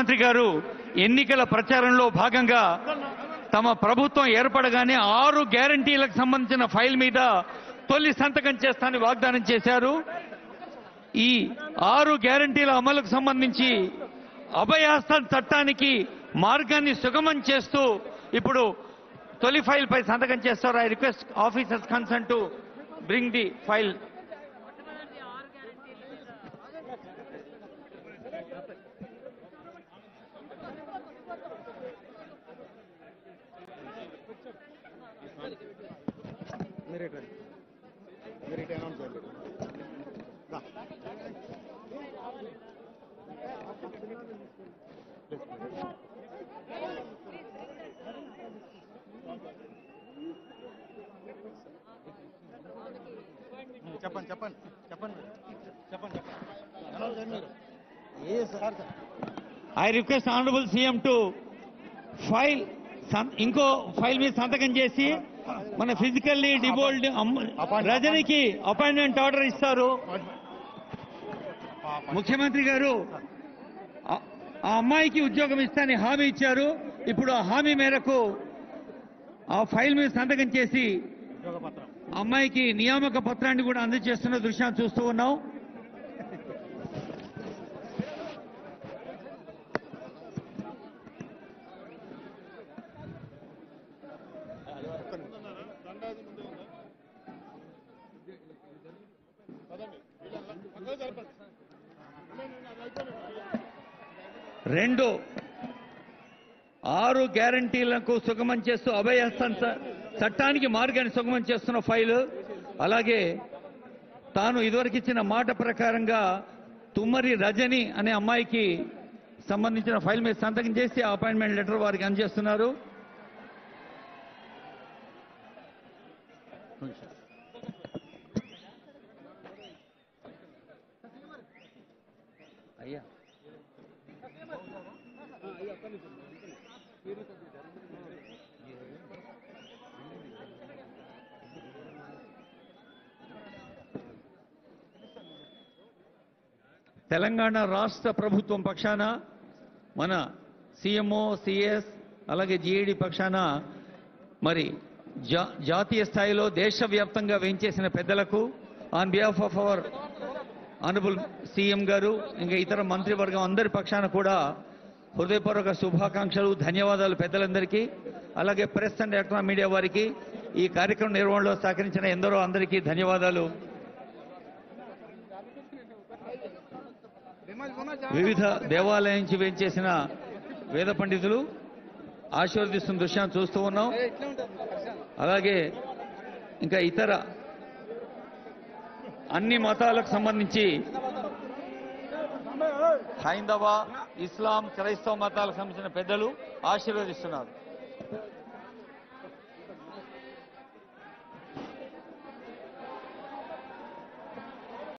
ముఖ్యమంత్రి గారు ఎన్నికల ప్రచారంలో భాగంగా తమ ప్రభుత్వం ఏర్పడగానే ఆరు గ్యారంటీలకు సంబంధించిన ఫైల్ మీద తొలి సంతకం చేస్తానని వాగ్దానం చేశారు ఈ ఆరు గ్యారంటీల అమలుకు సంబంధించి అభయాస్తం చట్టానికి మార్గాన్ని సుగమం చేస్తూ ఇప్పుడు తొలి ఫైల్ పై సంతకం చేస్తారు I request officers concern to bring the file మీరు ఇటు రండి. మీరు ఇటు అనౌన్స్ చేయండి రా. చెప్పండి చెప్పండి చెప్పండి చెప్పండి చెప్పండి అనౌన్స్ చేయండి మీరు ఏ sir sir I request honourable CM to file సం- ఇంకో ఫైల్ మీద సంతకం చేసి మన ఫిజికల్లీ డిబోల్డ్ రజనికి అపాయింట్మెంట్ ఆర్డర్ ఇస్తారు ముఖ్యమంత్రి గారు ఆ ఆ అమ్మాయికి ఉద్యోగం ఇస్తానని హామీ ఇచ్చారు ఇప్పుడు ఆ హామీ మేరకు ఆ ఫైల్ మీద సంతకం చేసి ఉద్యోగ పత్రం ఆ అమ్మాయికి నియామక పత్రాన్ని కూడా అందజేస్తున్న దృశ్యాన్ని చూస్తూ ఉన్నాం రెండు ఆరు గ్యారంటీలకు సుగమం చేస్తూ అభయహస్తం చ- చట్టానికి మార్గాన్ని సుగమం చేస్తున్న ఫైలు అలాగే తాను ఇదివరకు ఇచ్చిన మాట ప్రకారంగా తుమ్మరి రజని అనే అమ్మాయికి సంబంధించిన ఫైల్ మీద సంతకం చేసి ఆ అపాయింట్మెంట్ లెటర్ వారికి అందజేస్తున్నారు అయ్యా తెలంగాణ రాష్ట్ర ప్రభుత్వం పక్షాన మన సీఎంఓ సిఎస్ అలాగే జీఏడి పక్షాన మరి జా జాతీయ స్థాయిలో దేశవ్యాప్తంగా వేయించేసిన పెద్దలకు on behalf of our honourable CM గారు ఇంకా ఇతర మంత్రివర్గం అందరి పక్షాన కూడా హృదయపూర్వక శుభాకాంక్షలు ధన్యవాదాలు పెద్దలందరికీ అలాగే ప్రెస్ అండ్ ఎలక్ట్రానిక్ మీడియా వారికి ఈ కార్యక్రమం నిర్వహణలో సహకరించిన ఎందరో అందరికీ ధన్యవాదాలు వివిధ దేవాలయం నుంచి వేంచేసిన వేద పండితులు ఆశీర్వదిస్తున్న దృశ్యాన్ని చూస్తూ ఉన్నాం అలాగే ఇంకా ఇతర అన్ని మతాలకు సంబంధించి హైందవ ఇస్లాం క్రైస్తవ మతాలకు సంబంధించిన పెద్దలు ఆశీర్వదిస్తున్నారు